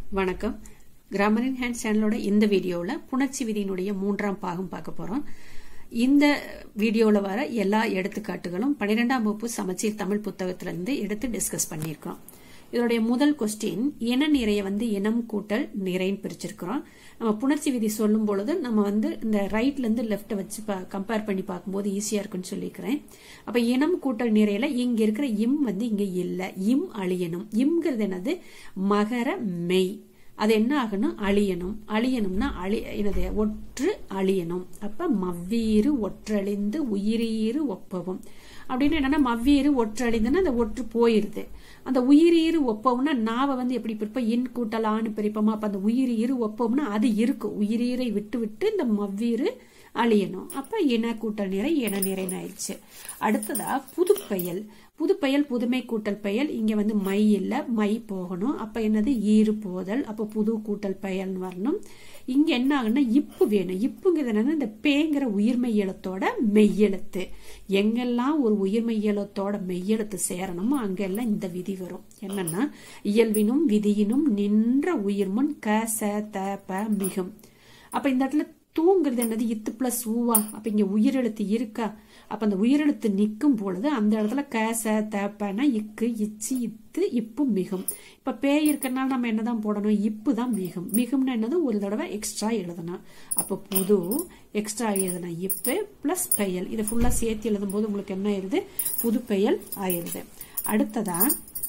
வணக்கம் கிராமரின் ஹேண்ட் சேனலோட இந்த வீடியோவில் புணர்ச்சி விதியினுடைய மூன்றாம் பாகம் பார்க்க போறோம் இந்த வீடியோவில் வர எல்லா எடுத்துக்காட்டுகளும் பன்னிரெண்டாம் வகுப்பு சமச்சீர் தமிழ் புத்தகத்திலிருந்து எடுத்து டிஸ்கஸ் பண்ணியிருக்கோம் இதனுடைய முதல் கொஸ்டின் இன நிறைய வந்து இனம் கூட்டல் நிறைன்னு பிரிச்சிருக்கிறோம் நம்ம புணர்ச்சி விதி சொல்லும் பொழுது நம்ம வந்து இந்த ரைட்ல இருந்து லெஃப்ட் வச்சு கம்பேர் பண்ணி பார்க்கும்போது ஈஸியா இருக்குன்னு சொல்லிக்கிறேன் அப்ப இனம் கூட்டல் நிறையில இங்க இருக்கிற இம் வந்து இங்க இல்ல இம் அழியணும் இம்ங்கிறது என்னது மகர மெய் அது என்ன ஆகணும் அழியணும் அழியணும்னா அழி என்னது ஒற்று அழியணும் அப்ப மவ்வீறு ஒற்றழிந்து உயிரீறு ஒப்பவும் அப்படின்னு என்னன்னா மவ்வீறு ஒற்றழிந்துன்னா அந்த ஒற்று போயிருது அந்த உயிரீறு ஒப்பவும்னா நாவை வந்து எப்படி பிரிப்போம் இன் கூட்டல் ஆணு பிரிப்போமா அப்ப அந்த உயிரீறு ஒப்பவும்னா அது இருக்கும் உயிரீரை விட்டு விட்டு இந்த மவ்வீறு அழியணும் அப்ப இன கூட்டல் நிறை இன நிறைன்னு ஆயிடுச்சு அடுத்ததா புதுப்பெயல் புதுப்பெயல் புதுமை கூட்டல் பெயல் இங்க வந்து மை இல்ல மை போகணும் அப்ப என்னது ஈறு போதல் அப்ப புது கூட்டல் பெயல்னு வரணும் இங்க என்ன ஆகுன்னா இப்பு வேணும் இப்புங்கிறது என்னன்னா இந்த பேங்கிற உயிர்மை எழுத்தோட மெய்யெழுத்து எங்கெல்லாம் ஒரு உயிர்மை எழுத்தோட மெய்யெழுத்து சேரணுமோ அங்கெல்லாம் இந்த விதி வரும் என்னன்னா இயல்பினும் விதியினும் நின்ற உயிர்முன் க ச த ப மிகும் அப்ப இந்த இடத்துல தூங்கிறது என்னது இத்து பிளஸ் ஊவா அப்ப இங்க உயிரெழுத்து இருக்கா அப்ப அந்த உயிரெழுத்து நிற்கும் பொழுது அந்த இடத்துல கேச தேப்பனா இக்கு இச்சு இத்து இப்பு மிகும் இப்ப பே இருக்கனால நம்ம என்னதான் போடணும் இப்பு தான் மிகும் மிகும்னா என்னது ஒரு தடவை எக்ஸ்ட்ரா எழுதணும் அப்ப புது எக்ஸ்ட்ரா எழுதணும் இப்பு பிளஸ் பெயல் இதை ஃபுல்லா சேர்த்து எழுதும் போது உங்களுக்கு என்ன ஆயிருது புது பெயல் ஆயிருது அடுத்ததா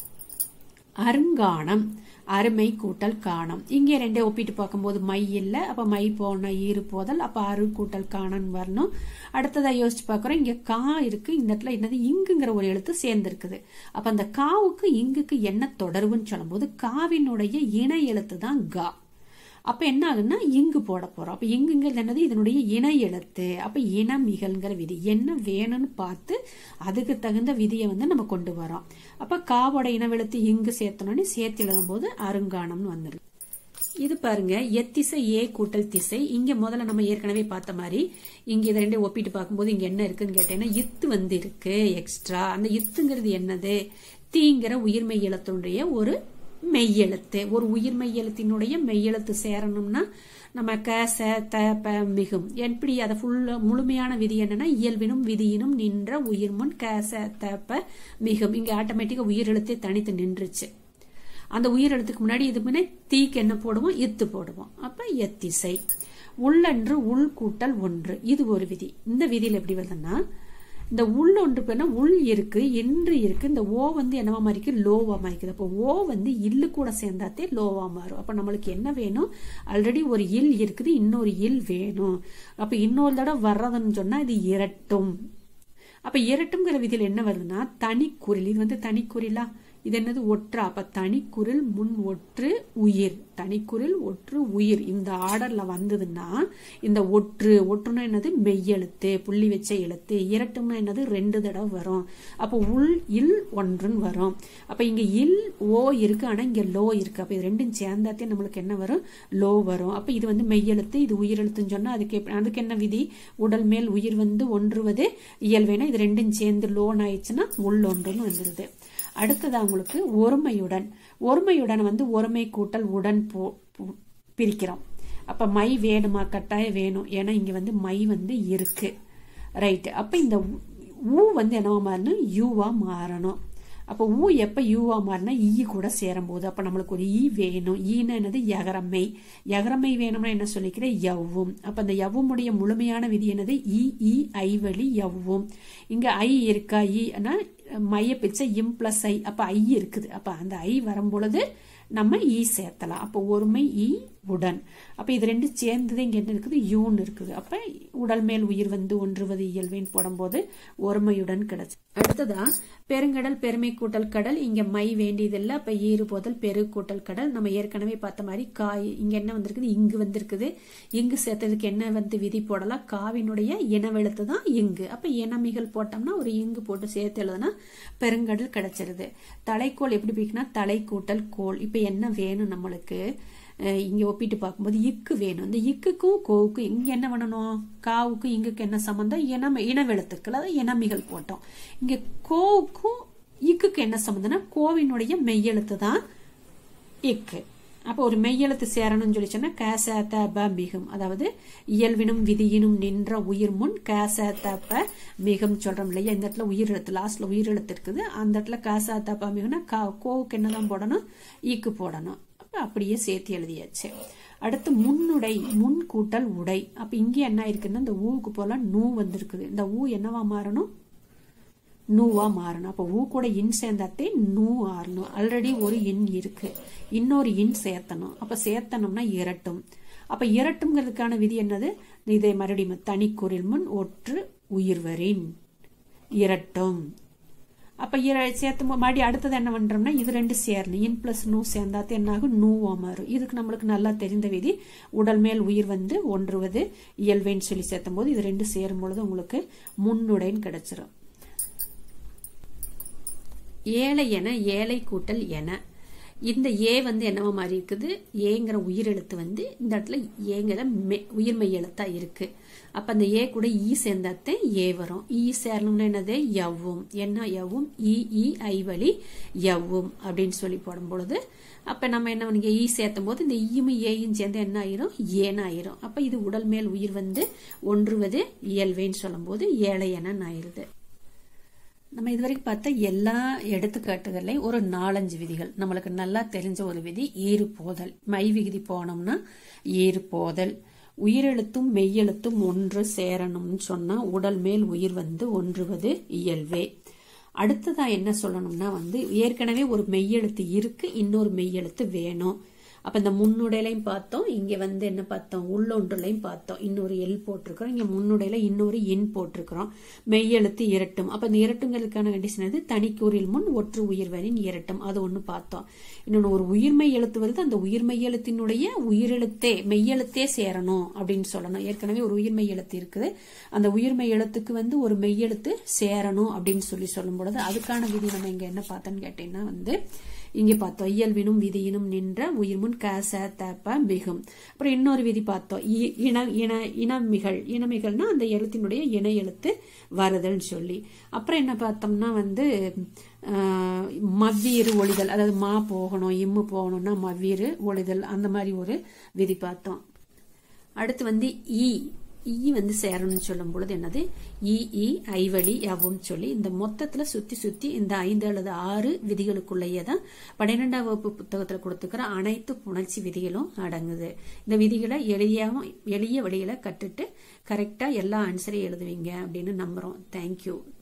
அருங்காணம் அருமை கூட்டல் காணம் இங்கே ரெண்டே ஒப்பிட்டு பார்க்கும்போது மை இல்லை அப்ப மை போன ஈறு போதல் அப்ப அரு கூட்டல் காணம் வரணும் அடுத்ததா யோசிச்சு பார்க்குறோம் இங்க கா இருக்கு இந்த இடத்துல என்னது இங்குங்கிற ஒரு எழுத்து சேர்ந்திருக்குது அப்ப அந்த காவுக்கு இங்குக்கு என்ன தொடர்புன்னு சொல்லும்போது காவினுடைய இணை எழுத்து தான் கா அப்ப என்ன ஆகுன்னா இங்கு போட போறோம் அப்ப இங்குங்கிறது என்னது இதனுடைய இணை எழுத்து அப்ப இனம் மிகல்ங்கிற விதி என்ன வேணும்னு பார்த்து அதுக்கு தகுந்த விதியை வந்து நம்ம கொண்டு வரோம் அப்ப காவோட இனவெழுத்து இங்கு சேர்த்தனோடனே சேர்த்து எழுதும் போது அருங்காணம்னு வந்துடும் இது பாருங்க எத்திசை ஏ கூட்டல் திசை இங்க முதல்ல நம்ம ஏற்கனவே பார்த்த மாதிரி இங்க இதை ரெண்டே ஒப்பிட்டு பார்க்கும்போது இங்க என்ன இருக்குன்னு கேட்டேன்னா இத்து வந்து இருக்கு எக்ஸ்ட்ரா அந்த இத்துங்கிறது என்னது தீங்கிற உயிர்மை எழுத்துடைய ஒரு மெய்யெழுத்து ஒரு உயிர் மெய்யெழுத்தினுடைய மெய்யெழுத்து சேரணும்னா நம்ம க ச த ப மிகும் எப்படி அதை ஃபுல் முழுமையான விதி என்னன்னா இயல்பினும் விதியினும் நின்ற உயிர்முன் க ச த ப மிகும் இங்க ஆட்டோமேட்டிக்கா உயிரெழுத்தே தனித்து நின்றுச்சு அந்த உயிரெழுத்துக்கு முன்னாடி இது முன்னே தீக்கு என்ன போடுவோம் இத்து போடுவோம் அப்ப எத்திசை உள்ளன்று உள் கூட்டல் ஒன்று இது ஒரு விதி இந்த விதியில் எப்படி வருதுன்னா இந்த உள் ஒன்று பேர்னா உள் இருக்கு என்று இருக்கு இந்த ஓ வந்து என்னவா மாறிக்கு லோவா மாறிக்குது அப்போ ஓ வந்து இல்லு கூட சேர்ந்தாத்தே லோவா மாறும் அப்ப நம்மளுக்கு என்ன வேணும் ஆல்ரெடி ஒரு இல் இருக்குது இன்னொரு இல் வேணும் அப்ப இன்னொரு தடவை வர்றதுன்னு சொன்னா இது இரட்டும் அப்ப இரட்டுங்கிற விதியில் என்ன வருதுன்னா தனிக்குறில் இது வந்து தனிக்குறிலா இது என்னது ஒற்றா அப்ப தனிக்குறில் முன் ஒற்று உயிர் தனிக்குறில் ஒற்று உயிர் இந்த ஆர்டர்ல வந்ததுன்னா இந்த ஒற்று ஒற்றுனா என்னது மெய்யெழுத்து புள்ளி வச்ச எழுத்து இரட்டும்னா என்னது ரெண்டு தடவை வரும் அப்போ உள் இல் ஒன்றுன்னு வரும் அப்ப இங்க இல் ஓ இருக்கு ஆனா இங்க லோ இருக்கு அப்ப இது ரெண்டும் சேர்ந்தாத்தே நம்மளுக்கு என்ன வரும் லோ வரும் அப்ப இது வந்து மெய்யெழுத்து இது உயிரெழுத்துன்னு சொன்னா அதுக்கு அதுக்கு என்ன விதி உடல் மேல் உயிர் வந்து ஒன்றுவது இயல்வேனா இது ரெண்டும் சேர்ந்து லோன் ஆயிடுச்சுன்னா உள் ஒன்றுன்னு வந்துருது அடுத்தது உங்களுக்கு ஒருமையுடன் ஒருமையுடன் வந்து ஒருமை கூட்டல் உடன் போ பிரிக்கிறோம் அப்ப மை வேணுமா கட்டாயம் வேணும் ஏன்னா இங்க வந்து மை வந்து இருக்கு ரைட் அப்ப இந்த ஊ வந்து என்னவா மாறணும் யூவா மாறணும் அப்போ ஊ எப்ப யூவா மாறினா ஈ கூட சேரும் போது அப்ப நம்மளுக்கு ஒரு ஈ வேணும் ஈன்னு என்னது யகரமை யகரமை வேணும்னா என்ன சொல்லிக்கிறேன் யவ்வும் அப்ப அந்த யவ்வுமுடைய முழுமையான விதி என்னது இ இ ஐ வழி யவ்வும் இங்க ஐ இருக்கா ஈனா மைய பிச்சை இம் பிளஸ் ஐ அப்ப ஐ இருக்குது அப்ப அந்த ஐ வரும் பொழுது நம்ம ஈ சேர்த்தலாம் அப்போ ஒருமை ஈ உடன் அப்ப இது ரெண்டு சேர்ந்தது இங்க என்ன இருக்குது யூன்னு இருக்குது அப்ப உடல் மேல் உயிர் வந்து ஒன்றுவது இயல்பின்னு போடும்போது ஒருமையுடன் கிடைச்சு அடுத்ததா பெருங்கடல் பெருமை கூட்டல் கடல் இங்க மை வேண்டியதில்லை அப்ப ஈறு போதல் பெரு கூட்டல் கடல் நம்ம ஏற்கனவே பார்த்த மாதிரி காய் இங்க என்ன வந்திருக்குது இங்கு வந்திருக்குது இங்கு சேர்த்ததுக்கு என்ன வந்து விதி போடலாம் காவினுடைய இனவெழுத்து தான் இங்கு அப்ப இனமிகள் போட்டோம்னா ஒரு இங்கு போட்டு சேர்த்து எழுதுனா பெருங்கடல் கிடைச்சிருது தலைக்கோள் எப்படி பிடிக்குன்னா தலை கூட்டல் கோல் இப்ப என்ன வேணும் நம்மளுக்கு இங்க ஒப்பிட்டு பார்க்கும்போது இக்கு வேணும் இந்த இக்குக்கும் கோவுக்கும் இங்க என்ன பண்ணணும் காவுக்கும் இங்குக்கு என்ன சம்பந்தம் இன இனவெழுத்துக்கள் அதாவது இனமிகள் போட்டோம் இங்க கோவுக்கும் இக்குக்கு என்ன சம்பந்தம்னா கோவினுடைய மெய்யெழுத்து தான் இக்கு அப்போ ஒரு மெய்யெழுத்து சேரணும்னு சொல்லி சொன்னா கேச மிகும் அதாவது இயல்பினும் விதியினும் நின்ற உயிர் முன் கேச மிகும் சொல்றோம் இல்லையா இந்த இடத்துல உயிர் எழுத்து லாஸ்ட்ல உயிர் எழுத்து இருக்குது அந்த இடத்துல கேச தப்ப மிகும்னா கோவுக்கு என்னதான் போடணும் ஈக்கு போடணும் அப்ப அப்படியே சேர்த்து எழுதியாச்சு அடுத்து முன்னுடை முன் கூட்டல் உடை அப்ப இங்கே என்ன இருக்குன்னா இந்த ஊவுக்கு போல நூ வந்திருக்குது இந்த ஊ என்னவா மாறணும் நூவா மாறணும் அப்போ ஊ கூட இன் சேர்ந்தாத்தே நூ ஆறணும் ஆல்ரெடி ஒரு இன் இருக்கு இன்னொரு இன் சேர்த்தணும் அப்ப சேர்த்தனம்னா இரட்டும் அப்ப இரட்டும்ங்கிறதுக்கான விதி என்னது இதே மறுபடியும் தனிக்குறில் முன் ஒற்று உயிர்வரின் இரட்டும் அப்ப இர சேர்த்து மறுபடி அடுத்தது என்ன பண்றோம்னா இது ரெண்டு சேரணும் இன் பிளஸ் நூ சேர்ந்தாத்து என்ன ஆகும் நூவா மாறும் இதுக்கு நம்மளுக்கு நல்லா தெரிந்த விதி உடல் மேல் உயிர் வந்து ஒன்றுவது இயல்பேன்னு சொல்லி சேர்த்தும் போது இது ரெண்டு சேரும் பொழுது உங்களுக்கு முன்னுடைன்னு கிடைச்சிரும் ஏழை என ஏழை கூட்டல் என இந்த ஏ வந்து என்னவா மாதிரி இருக்குது ஏங்கிற உயிரெழுத்து வந்து இந்த இடத்துல ஏங்கிற உயிர்மெய் எழுத்தா இருக்கு அப்ப அந்த ஏ கூட ஈ சேர்ந்தாத்தே ஏ வரும் ஈ சேரணும்னா என்னது எவ்வும் என்ன எவ்வும் இ இ ஐவழி எவ்வும் அப்படின்னு சொல்லி போடும் பொழுது அப்ப நம்ம என்ன பண்ணி ஈ சேர்த்தும் போது இந்த ஈயும் ஏயும் சேர்ந்து என்ன ஆயிரும் ஏன் ஆயிரும் அப்ப இது உடல் மேல் உயிர் வந்து ஒன்றுவது இயல்வேன்னு சொல்லும் போது ஏழை என ஆயிருது நம்ம இதுவரைக்கும் பார்த்த எல்லா எடுத்துக்காட்டுகள்லையும் ஒரு நாலஞ்சு விதிகள் நம்மளுக்கு நல்லா தெரிஞ்ச ஒரு விதி ஈறு போதல் மை விகுதி போனோம்னா ஈறு போதல் உயிரெழுத்தும் மெய்யெழுத்தும் ஒன்று சேரணும்னு சொன்னா உடல் மேல் உயிர் வந்து ஒன்றுவது இயல்வே அடுத்ததா என்ன சொல்லணும்னா வந்து ஏற்கனவே ஒரு மெய்யெழுத்து இருக்கு இன்னொரு மெய்யெழுத்து வேணும் அப்ப இந்த முன்னுடையிலையும் பார்த்தோம் இங்க வந்து என்ன பார்த்தோம் உள்ளொன்றுலையும் பார்த்தோம் இன்னொரு எல் போட்டிருக்கிறோம் இங்க முன்னுடையில இன்னொரு எண் போட்டிருக்கிறோம் மெய்யெழுத்து இரட்டும் அப்ப இந்த இரட்டுங்களுக்கான கண்டிஷன் எது தனிக்கூறில் முன் ஒற்று உயிர்வரின் இரட்டும் அது ஒண்ணு பார்த்தோம் இன்னொன்னு ஒரு உயிர்மெய் எழுத்து வருது அந்த உயிர்மெய் எழுத்தினுடைய உயிரெழுத்தே மெய்யெழுத்தே சேரணும் அப்படின்னு சொல்லணும் ஏற்கனவே ஒரு உயிர்மெய் எழுத்து இருக்குது அந்த உயிர்மெய் எழுத்துக்கு வந்து ஒரு மெய்யெழுத்து சேரணும் அப்படின்னு சொல்லி சொல்லும் பொழுது அதுக்கான விதி நம்ம இங்க என்ன பார்த்தோன்னு கேட்டீங்கன்னா வந்து இங்க பார்த்தோம் இயல்பினும் விதியினும் நின்ற உயிர் முன் கச தப்ப மிகும் அப்புறம் இன்னொரு விதி பார்த்தோம் இன இன இனமிகள் இனமிகள்னா அந்த எழுத்தினுடைய இணை எழுத்து வருதல்னு சொல்லி அப்புறம் என்ன பார்த்தோம்னா வந்து மவ்வீறு ஒளிதல் அதாவது மா போகணும் இம்மு போகணும்னா மவ்வீறு ஒளிதல் அந்த மாதிரி ஒரு விதி பார்த்தோம் அடுத்து வந்து ஈ ஈ வந்து சேரணும்னு சொல்லும் பொழுது என்னது இ இ ஐவழி யாவும் சொல்லி இந்த மொத்தத்துல சுத்தி சுத்தி இந்த ஐந்து அல்லது ஆறு விதிகளுக்குள்ளேயே தான் பன்னிரெண்டாம் வகுப்பு புத்தகத்துல கொடுத்துக்கிற அனைத்து புணர்ச்சி விதிகளும் அடங்குது இந்த விதிகளை எளியாவும் எளிய வழியில கற்றுட்டு கரெக்டா எல்லா ஆன்சரையும் எழுதுவீங்க அப்படின்னு நம்புறோம் தேங்க்யூ